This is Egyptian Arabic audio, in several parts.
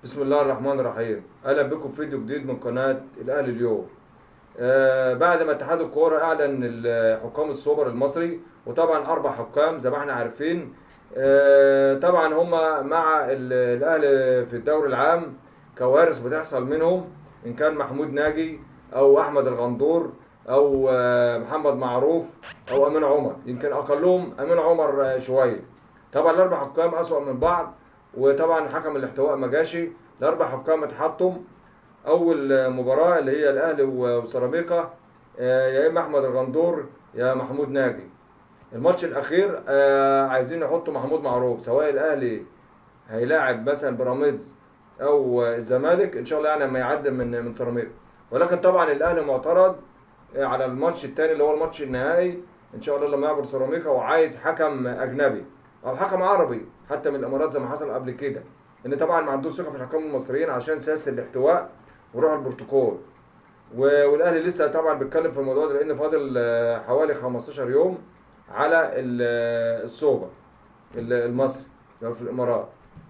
بسم الله الرحمن الرحيم اهلا بكم في فيديو جديد من قناه الاهلي اليوم آه بعد ما اتحاد الكوره اعلن الحكام السوبر المصري وطبعا اربع حكام زي ما احنا عارفين آه طبعا هم مع ال- الاهلي في الدوري العام كوارث بتحصل منهم ان كان محمود ناجي او احمد الغندور او آه محمد معروف او امين عمر يمكن اقلهم امين عمر آه، شويه طبعا الاربع حكام اسوأ من بعض وطبعا حكم الاحتواء ما جاش الاربع حكام اتحطوا اول مباراه اللي هي الاهلي وسيراميكا آه، يا اما احمد الغندور يا محمود ناجي الماتش الاخير آه، عايزين يحطوا محمود معروف سواء الاهلي هيلاعب مثلا بيراميدز او الزمالك ان شاء الله يعني لما يعدي من من سيراميكا ولكن طبعا الاهلي معترض آه، على الماتش الثاني اللي هو الماتش النهائي ان شاء الله لما يعبر سيراميكا وعايز حكم اجنبي او حكم عربي حتى من الامارات زي ما حصل قبل كده ان طبعا ما عندوش ثقه في الحكام المصريين عشان سياسه الاحتواء وروح البروتوكول و- والاهلي لسه طبعا بيتكلم في الموضوع ده لان فاضل آه، حوالي 15 يوم على ال- آه، السوبر ال- المصري اللي هو في الامارات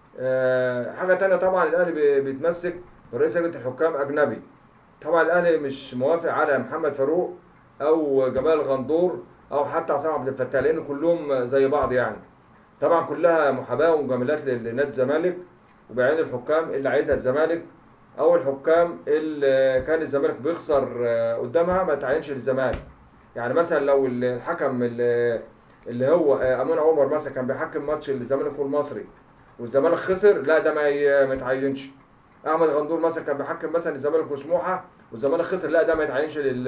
آه، حاجه تانية طبعا الاهلي بي- بيتمسك برئيس لجنه الحكام اجنبي طبعا الاهلي مش موافق على محمد فاروق او جمال غندور او حتى عصام عبد الفتاح لان كلهم زي بعض يعني طبعا كلها محاباه ومجاملات لنادي الزمالك وبعين الحكام اللي عايزها الزمالك او الحكام اللي كان الزمالك بيخسر آه، قدامها ما تعينش للزمالك يعني مثلا لو الحكم اللي, اللي هو آه، امين عمر مثلا كان بيحكم ماتش الزمالك والمصري والزمالك خسر لا ده ما ي- ما يتعينش احمد غندور مثلا كان بيحكم مثلا الزمالك وسموحه والزمالك خسر لا ده ما يتعينش لل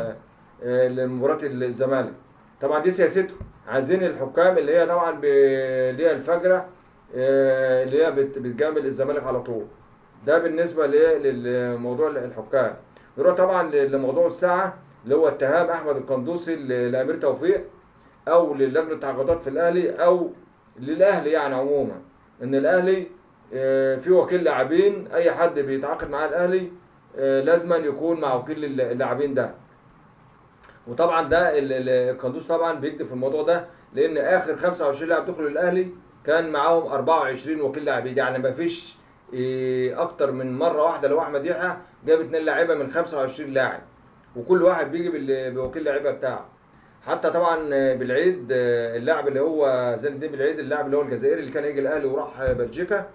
آه، لمباراه الزمالك طبعا دي سياسته عايزين الحكام اللي هي طبعا ب- اللي هي الفجره آه، اللي هي بت- بتجامل الزمالك على طول ده بالنسبه ل- للموضوع الحكام نروح طبعا لموضوع الساعه اللي هو اتهام احمد القندوسي ل- لامير توفيق او للجنه التعاقدات في الاهلي او للاهلي يعني عموما ان الاهلي آه، في وكيل لاعبين اي حد بيتعاقد مع الاهلي آه، لازما يكون مع وكيل اللاعبين ده وطبعا ده ال- ال- القندوس طبعا بيكذب في الموضوع ده لان اخر 25 لاعب دخلوا الاهلي كان معاهم 24 وكيل لاعبين يعني ما فيش إيه، اكتر من مره واحده لو احمد يحيى جاب اتنين لاعيبه من 25 لاعب وكل واحد بيجي بال- بوكيل لعيبه بتاعه حتى طبعا بالعيد آه، اللاعب اللي هو زين الدين بالعيد اللاعب اللي هو الجزائري اللي كان يجي الاهلي وراح بلجيكا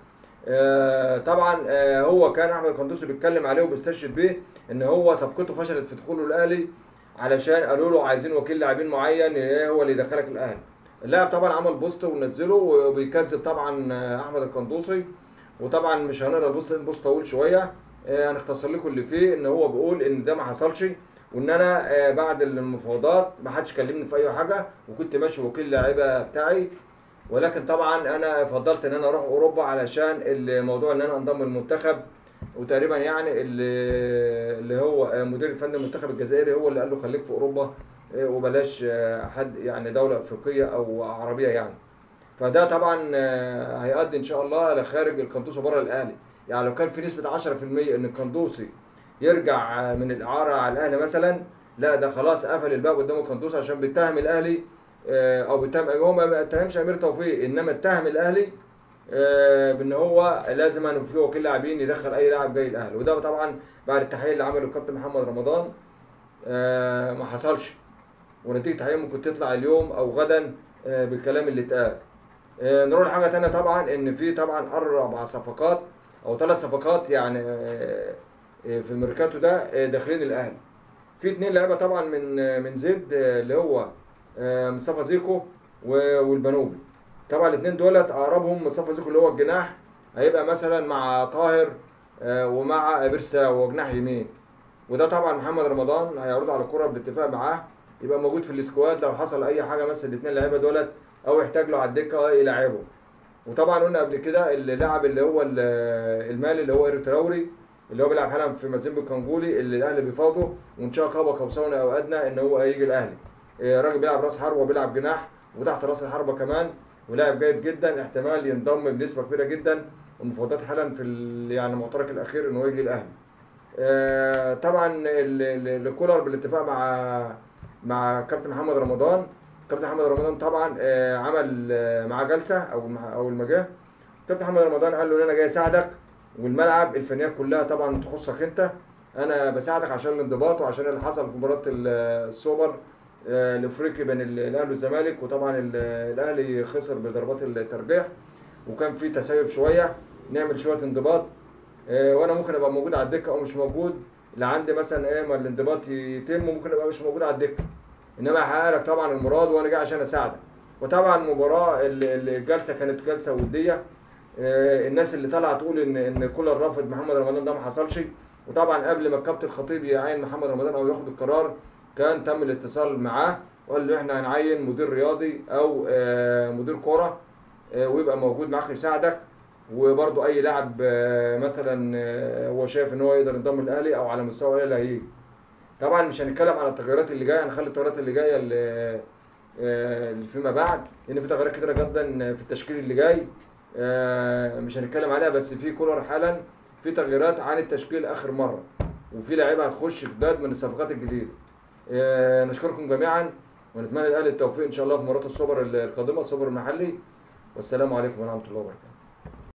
آه، طبعا آه، هو كان احمد القندوسي بيتكلم عليه وبيستشهد بيه ان هو صفقته فشلت في دخوله الاهلي علشان قالوا له عايزين وكيل لاعبين معين ايه هو اللي يدخلك الاهلي اللاعب طبعا عمل بوست ونزله وبيكذب طبعا آه، احمد القندوسي وطبعا مش هنقرا البوست البوست طويل شويه آه، هنختصر لكم اللي فيه ان هو بيقول ان ده ما حصلش وان انا آه، بعد المفاوضات ما حدش كلمني في اي حاجه وكنت ماشي وكيل لاعيبه بتاعي ولكن طبعا انا فضلت ان انا اروح اوروبا علشان الموضوع ان انا انضم للمنتخب وتقريبا يعني اللي, اللي هو مدير الفني المنتخب الجزائري هو اللي قال له خليك في اوروبا آه، وبلاش آه، حد يعني دوله افريقيه او عربيه يعني فده طبعا آه، هيؤدي ان شاء الله لخارج القندوسي بره الاهلي يعني لو كان في نسبه 10% ان القندوسي يرجع آه، من الاعاره على الاهلي مثلا لا ده خلاص قفل الباب قدام القندوسي عشان بيتهم الاهلي آه، او بيتهم هو ما اتهمش امير توفيق انما اتهم الاهلي آه، بان هو لازم أن في وكيل لاعبين يدخل اي لاعب جاي الاهلي وده طبعا بعد التحقيق اللي عمله الكابتن محمد رمضان آه، ما حصلش ونتيجه التحقيق ممكن تطلع اليوم او غدا آه، بالكلام اللي اتقال آه، نروح لحاجه تانية طبعا ان في طبعا اربع صفقات او ثلاث صفقات يعني آه، آه، في الميركاتو ده آه، داخلين الاهلي في اتنين لعيبه طبعا من آه، من زد آه، اللي هو آه، مصطفى زيكو و- والبنوبي طبعا الاثنين دولت اقربهم مصطفى زيكو اللي هو الجناح هيبقى مثلا مع طاهر آه، ومع بيرسا وجناح يمين وده طبعا محمد رمضان هيعرض على الكره بالاتفاق معاه يبقى موجود في السكواد لو حصل اي حاجه مثلا الاثنين لعيبه دولت او يحتاج له على الدكه يلعبه وطبعا قلنا قبل كده اللاعب اللي هو ال- المالي اللي هو ايرو تراوري اللي هو بيلعب حالا في مازيمبي الكونغولي اللي الاهلي بيفاوضه وان شاء الله قاب قوسين او ادنى ان هو يجي الاهلي آه، راجل بيلعب راس حربه وبيلعب جناح وتحت راس الحربه كمان ولاعب جيد جدا احتمال ينضم بنسبه كبيره جدا والمفاوضات حالا في ال- يعني المعترك الاخير ان هو يجي الاهلي آه، طبعا ال- ال- الكولر بالاتفاق مع مع كابتن محمد رمضان كابتن محمد رمضان طبعا آه، عمل آه، معاه جلسه او مع- اول ما جه كابتن محمد رمضان قال له ان انا جاي اساعدك والملعب الفنيات كلها طبعا تخصك انت انا بساعدك عشان الانضباط وعشان اللي حصل في مباراه ال- السوبر آه، الافريقي بين ال- الاهلي والزمالك وطبعا ال- الاهلي خسر بضربات الترجيح وكان في تسيب شويه نعمل شويه انضباط آه، وانا ممكن ابقى موجود على الدكه او مش موجود اللي عندي مثلا ايه ما الانضباط يتم ممكن ابقى مش موجود على الدكه انما هحقق لك طبعا المراد وانا جاي عشان اساعدك وطبعا المباراه ال- ال- الجلسه كانت جلسه وديه آه، الناس اللي طالعه تقول ان ان كولر رافض محمد رمضان ده ما حصلش وطبعا قبل ما الكابتن الخطيب يعين محمد رمضان او ياخد القرار كان تم الاتصال معاه وقال له احنا هنعين مدير رياضي او آه، مدير كوره آه، ويبقى موجود معاك يساعدك وبرضه اي لاعب آه، مثلا آه، هو شايف ان هو يقدر ينضم الاهلي او على مستوى الاهلي هيجي طبعا مش هنتكلم على التغيرات اللي جايه هنخلي التغيرات اللي جايه اللي آه، اللي فيما بعد لان في تغيرات كتيره جدا في التشكيل اللي جاي آه، مش هنتكلم عليها بس في كولر حالا في تغييرات عن التشكيل اخر مره وفي لعيبه هتخش جداد من الصفقات الجديده آه، نشكركم جميعا ونتمنى الاهلي التوفيق ان شاء الله في مباراه السوبر القادمه السوبر المحلي والسلام عليكم ورحمه الله وبركاته